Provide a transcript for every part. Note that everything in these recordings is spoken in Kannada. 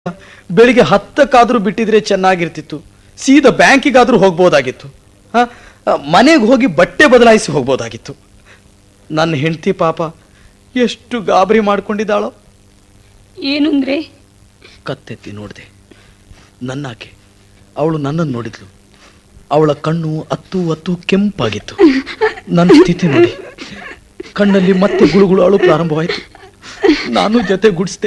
ಬೆಳಿಗ್ಗೆ ಹತ್ತಕ್ಕಾದ್ರೂ ಬಿಟ್ಟಿದ್ರೆ ಚೆನ್ನಾಗಿರ್ತಿತ್ತು ಸೀದಾ ಬ್ಯಾಂಕಿಗಾದ್ರೂ ಹೋಗ್ಬೋದಾಗಿತ್ತು ಹಾ ಮನೆಗೆ ಹೋಗಿ ಬಟ್ಟೆ ಬದಲಾಯಿಸಿ ಹೋಗ್ಬೋದಾಗಿತ್ತು ನನ್ನ ಹೆಂಡತಿ ಪಾಪ ಎಷ್ಟು ಗಾಬರಿ ಮಾಡ್ಕೊಂಡಿದ್ದಾಳೋ ಏನು ಅಂದ್ರೆ ಕತ್ತೆತ್ತಿ ನೋಡಿದೆ ನನ್ನಾಕೆ ಅವಳು ನನ್ನನ್ನು ನೋಡಿದ್ಲು ಅವಳ ಕಣ್ಣು ಅತ್ತು ಅತ್ತು ಕೆಂಪಾಗಿತ್ತು ನನ್ನ ಸ್ಥಿತಿ ನೋಡಿ ಕಣ್ಣಲ್ಲಿ ಮತ್ತೆ ಗುಳುಗುಳು ಅಳು ಪ್ರಾರಂಭವಾಯಿತು ನಾನು ಜೊತೆ ಗುಡಿಸ್ದೆ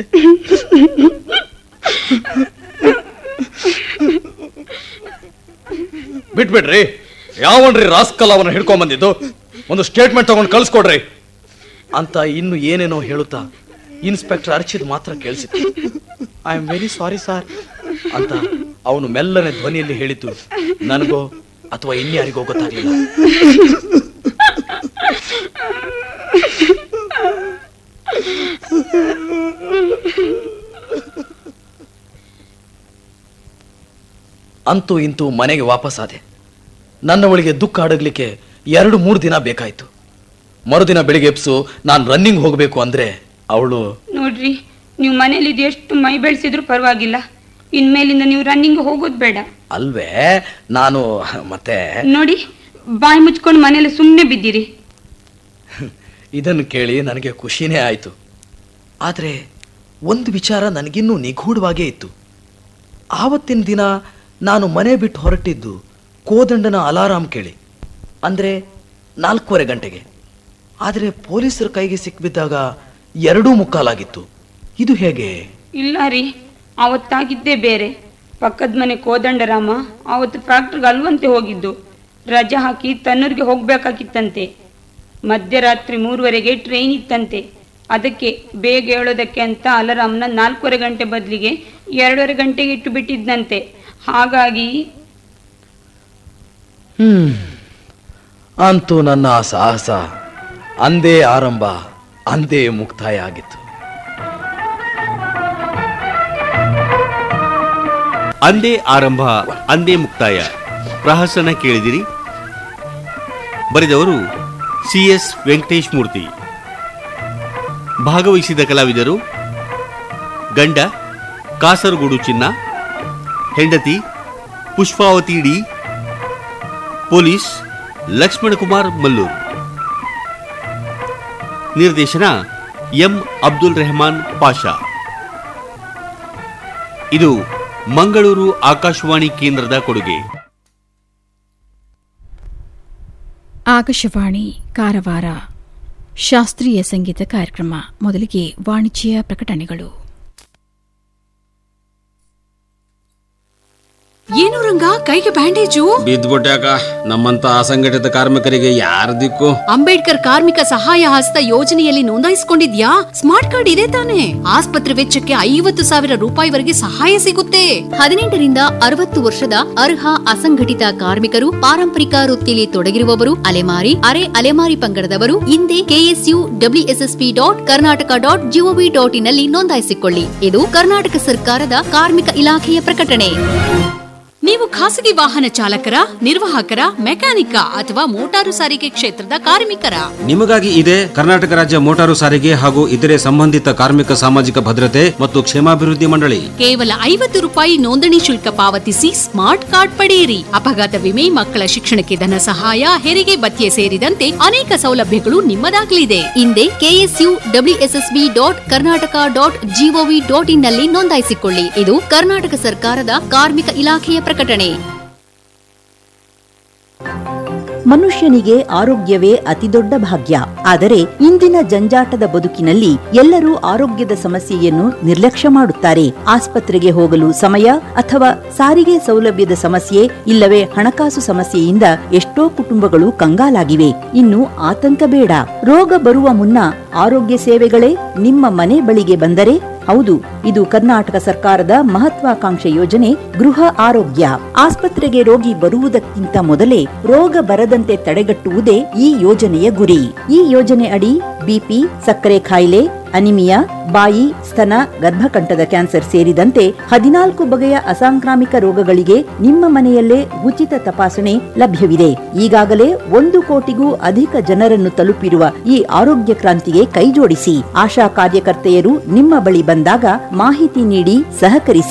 ಬಿಟ್ಬಿಡ್ರಿ ಯಾವನ್ರಿ ರಾಸ್ಕಲ್ ಅವನ್ನ ಹಿಡ್ಕೊಂಡ್ ಬಂದಿದ್ದು ಒಂದು ಸ್ಟೇಟ್ಮೆಂಟ್ ತಗೊಂಡು ಕಳ್ಸ್ಕೊಡ್ರಿ ಅಂತ ಇನ್ನು ಏನೇನೋ ಹೇಳುತ್ತಾ ಇನ್ಸ್ಪೆಕ್ಟರ್ ಅರ್ಚಿದ್ ಮಾತ್ರ ಕೇಳಿಸಿತ್ತು I am very sorry sir ಅಂತ ಅವನು ಮೆಲ್ಲನೆ ಧ್ವನಿಯಲ್ಲಿ ಹೇಳಿದ್ದು ನನಗೋ ಅಥವಾ ಇನ್ಯಾರಿಗೋ ಗೊತ್ತಾಗ್ಲಿಲ್ಲ ಅಂತೂ ಇಂತೂ ಮನೆಗೆ ವಾಪಸ್ ಆದೆ ನನ್ನವಳಿಗೆ ದುಃಖ ಅಡಗ್ಲಿಕ್ಕೆ ಎರಡು ಮೂರು ದಿನ ಬೇಕಾಯ್ತು ಮರುದಿನ ಬೆಳಿಗ್ಗೆ ಎಬ್ಸು ನಾನು ರನ್ನಿಂಗ್ ಹೋಗಬೇಕು ಅಂದ್ರೆ ಅವಳು ನೋಡ್ರಿ ನೀವು ಮನೇಲಿ ಇದು ಎಷ್ಟು ಮೈ ಬೆಳೆಸಿದ್ರು ಪರವಾಗಿಲ್ಲ ಇನ್ಮೇಲಿಂದ ನೀವು ರನ್ನಿಂಗ್ ಹೋಗೋದು ಬೇಡ ಅಲ್ವೇ ನಾನು ಮತ್ತೆ ನೋಡಿ ಬಾಯಿ ಮುಚ್ಕೊಂಡು ಮನೇಲಿ ಸುಮ್ಮನೆ ಬಿದ್ದಿರಿ ಇದನ್ನು ಕೇಳಿ ನನಗೆ ಖುಷಿನೇ ಆಯಿತು ಆದರೆ ಒಂದು ವಿಚಾರ ನನಗಿನ್ನೂ ನಿಗೂಢವಾಗೇ ಇತ್ತು ಆವತ್ತಿನ ದಿನ ನಾನು ಮನೆ ಬಿಟ್ಟು ಹೊರಟಿದ್ದು ಕೋದಂಡನ ಅಲಾರಾಮ್ ಕೇಳಿ ಅಂದರೆ ನಾಲ್ಕೂವರೆ ಗಂಟೆಗೆ ಆದರೆ ಪೊಲೀಸರ ಕೈಗೆ ಸಿಕ್ಬಿದ್ದಾಗ ಎರಡೂ ಮುಕ್ಕಾಲಾಗಿತ್ತು ಇದು ಹೇಗೆ ಇಲ್ಲ ರೀ ಅವತ್ತಾಗಿದ್ದೇ ಬೇರೆ ಪಕ್ಕದ ಮನೆ ಕೋದಂಡರಾಮ ಅವತ್ತು ಫ್ಯಾಕ್ಟ್ರಿಗೆ ಅಲ್ವಂತೆ ಹೋಗಿದ್ದು ರಜೆ ಹಾಕಿ ತನ್ನೂರಿಗೆ ಹೋಗ್ಬೇಕಾಗಿತ್ತಂತೆ ಮಧ್ಯರಾತ್ರಿ ಮೂರುವರೆಗೆ ಟ್ರೈನ್ ಇತ್ತಂತೆ ಅದಕ್ಕೆ ಬೇಗ ಹೇಳೋದಕ್ಕೆ ಅಂತ ಅಲಾರಾಮ್ನ ನಾಲ್ಕೂವರೆ ಗಂಟೆ ಬದಲಿಗೆ ಎರಡೂವರೆ ಗಂಟೆಗೆ ಇಟ್ಟು ಬಿಟ್ಟಿದ್ದಂತೆ ಹಾಗಾಗಿ ಹ್ಮ್ ಅಂತೂ ನನ್ನ ಆ ಸಾಹಸ ಅಂದೇ ಆರಂಭ ಅಂದೇ ಮುಕ್ತಾಯ ಆಗಿತ್ತು ಅಂದೇ ಆರಂಭ ಅಂದೇ ಮುಕ್ತಾಯ ಪ್ರಹಸನ ಕೇಳಿದಿರಿ ಬರೆದವರು ಸಿ ಎಸ್ ವೆಂಕಟೇಶ್ ಮೂರ್ತಿ ಭಾಗವಹಿಸಿದ ಕಲಾವಿದರು ಗಂಡ ಕಾಸರಗೋಡು ಚಿನ್ನ ಹೆಂಡತಿ ಪುಷ್ಪಾವತಿ ಡಿ ಪೊಲೀಸ್ ಲಕ್ಷ್ಮಣಕುಮಾರ್ ಮಲ್ಲೂರ್ ನಿರ್ದೇಶನ ಎಂ ಅಬ್ದುಲ್ ರೆಹಮಾನ್ ಪಾಷಾ ಇದು ಮಂಗಳೂರು ಆಕಾಶವಾಣಿ ಕೇಂದ್ರದ ಕೊಡುಗೆ ಆಕಾಶವಾಣಿ ಕಾರವಾರ ಶಾಸ್ತ್ರೀಯ ಸಂಗೀತ ಕಾರ್ಯಕ್ರಮ ಮೊದಲಿಗೆ ವಾಣಿಜ್ಯ ಪ್ರಕಟಣೆಗಳು ಏನು ರಂಗ ಕೈಗೆ ಬ್ಯಾಂಡೇಜು ಬಿದ್ದ್ಬಿಟ್ಯಾಕ ನಮ್ಮಂತ ಅಸಂಘಟಿತ ಕಾರ್ಮಿಕರಿಗೆ ಯಾರ ದಿಕ್ಕು ಅಂಬೇಡ್ಕರ್ ಕಾರ್ಮಿಕ ಸಹಾಯ ಹಸ್ತ ಯೋಜನೆಯಲ್ಲಿ ನೋಂದಾಯಿಸಿಕೊಂಡಿದ್ಯಾ ಸ್ಮಾರ್ಟ್ ಕಾರ್ಡ್ ಇದೆ ತಾನೆ ಆಸ್ಪತ್ರೆ ವೆಚ್ಚಕ್ಕೆ ಐವತ್ತು ಸಾವಿರ ರೂಪಾಯಿವರೆಗೆ ಸಹಾಯ ಸಿಗುತ್ತೆ ಹದಿನೆಂಟರಿಂದ ಅರವತ್ತು ವರ್ಷದ ಅರ್ಹ ಅಸಂಘಟಿತ ಕಾರ್ಮಿಕರು ಪಾರಂಪರಿಕ ವೃತ್ತಿಯಲ್ಲಿ ತೊಡಗಿರುವವರು ಅಲೆಮಾರಿ ಅರೆ ಅಲೆಮಾರಿ ಪಂಗಡದವರು ಹಿಂದೆ KSU WSSP dot Karnataka dot GOV dot ಇನ್ನಲ್ಲಿ ನೋಂದಾಯಿಸಿಕೊಳ್ಳಿ ಇದು ಕರ್ನಾಟಕ ಸರ್ಕಾರದ ಕಾರ್ಮಿಕ ಇಲಾಖೆಯ ಪ್ರಕಟಣೆ ನೀವು ಖಾಸಗಿ ವಾಹನ ಚಾಲಕರ ನಿರ್ವಾಹಕರ ಮೆಕ್ಯಾನಿಕ ಅಥವಾ ಮೋಟಾರು ಸಾರಿಗೆ ಕ್ಷೇತ್ರದ ಕಾರ್ಮಿಕರ ನಿಮಗಾಗಿ ಇದೆ ಕರ್ನಾಟಕ ರಾಜ್ಯ ಮೋಟಾರು ಸಾರಿಗೆ ಹಾಗೂ ಇತರೆ ಸಂಬಂಧಿತ ಕಾರ್ಮಿಕ ಸಾಮಾಜಿಕ ಭದ್ರತೆ ಮತ್ತು ಕ್ಷೇಮಾಭಿವೃದ್ಧಿ ಮಂಡಳಿ ಕೇವಲ ಐವತ್ತು ರೂಪಾಯಿ ನೋಂದಣಿ ಶುಲ್ಕ ಪಾವತಿಸಿ ಸ್ಮಾರ್ಟ್ ಕಾರ್ಡ್ ಪಡೆಯಿರಿ ಅಪಘಾತ ವಿಮೆ ಮಕ್ಕಳ ಶಿಕ್ಷಣಕ್ಕೆ ಧನ ಸಹಾಯ ಹೆರಿಗೆ ಭತ್ಯೆ ಸೇರಿದಂತೆ ಅನೇಕ ಸೌಲಭ್ಯಗಳು ನಿಮ್ಮದಾಗಲಿದೆ ಹಿಂದೆ KSU WSSB dot Karnataka dot GOV dot in ನಲ್ಲಿ ನೋಂದಾಯಿಸಿಕೊಳ್ಳಿ ಇದು ಕರ್ನಾಟಕ ಸರ್ಕಾರದ ಕಾರ್ಮಿಕ ಇಲಾಖೆಯ ಪ್ರಕಟಣೆ ಮನುಷ್ಯನಿಗೆ ಆರೋಗ್ಯವೇ ಅತಿದೊಡ್ಡ ಭಾಗ್ಯ ಆದರೆ ಇಂದಿನ ಜಂಜಾಟದ ಬದುಕಿನಲ್ಲಿ ಎಲ್ಲರೂ ಆರೋಗ್ಯದ ಸಮಸ್ಯೆಯನ್ನು ನಿರ್ಲಕ್ಷ್ಯ ಮಾಡುತ್ತಾರೆ ಆಸ್ಪತ್ರೆಗೆ ಹೋಗಲು ಸಮಯ ಅಥವಾ ಸಾರಿಗೆ ಸೌಲಭ್ಯದ ಸಮಸ್ಯೆ ಇಲ್ಲವೇ ಹಣಕಾಸು ಸಮಸ್ಯೆಯಿಂದ ಎಷ್ಟೋ ಕುಟುಂಬಗಳು ಕಂಗಾಲಾಗಿವೆ ಇನ್ನು ಆತಂಕ ಬೇಡ ರೋಗ ಬರುವ ಮುನ್ನ ಆರೋಗ್ಯ ಸೇವೆಗಳೇ ನಿಮ್ಮ ಮನೆ ಬಳಿಗೆ ಬಂದರೆ ಹೌದು ಇದು ಕರ್ನಾಟಕ ಸರ್ಕಾರದ ಮಹತ್ವಾಕಾಂಕ್ಷೆ ಯೋಜನೆ ಗೃಹ ಆರೋಗ್ಯ ಆಸ್ಪತ್ರೆಗೆ ರೋಗಿ ಬರುವುದಕ್ಕಿಂತ ಮೊದಲೇ ರೋಗ ಬರದಂತೆ ತಡೆಗಟ್ಟುವುದೇ ಈ ಯೋಜನೆಯ ಗುರಿ ಈ ಯೋಜನೆ ಅಡಿ ಬಿಪಿ ಸಕ್ಕರೆ ಕಾಯಿಲೆ ಅನಿಮಿಯಾ ಬಾಯಿ ಸ್ತನ ಗರ್ಭಕಂಠದ ಕ್ಯಾನ್ಸರ್ ಸೇರಿದಂತೆ ಹದಿನಾಲ್ಕು ಬಗೆಯ ಅಸಾಂಕ್ರಾಮಿಕ ರೋಗಗಳಿಗೆ ನಿಮ್ಮ ಮನೆಯಲ್ಲೇ ಉಚಿತ ತಪಾಸಣೆ ಲಭ್ಯವಿದೆ ಈಗಾಗಲೇ ಒಂದು ಕೋಟಿಗೂ ಅಧಿಕ ಜನರನ್ನು ತಲುಪಿರುವ ಈ ಆರೋಗ್ಯ ಕ್ರಾಂತಿಗೆ ಕೈಜೋಡಿಸಿ ಆಶಾ ಕಾರ್ಯಕರ್ತೆಯರು ನಿಮ್ಮ ಬಳಿ ಬಂದಾಗ ಮಾಹಿತಿ ನೀಡಿ ಸಹಕರಿಸಿ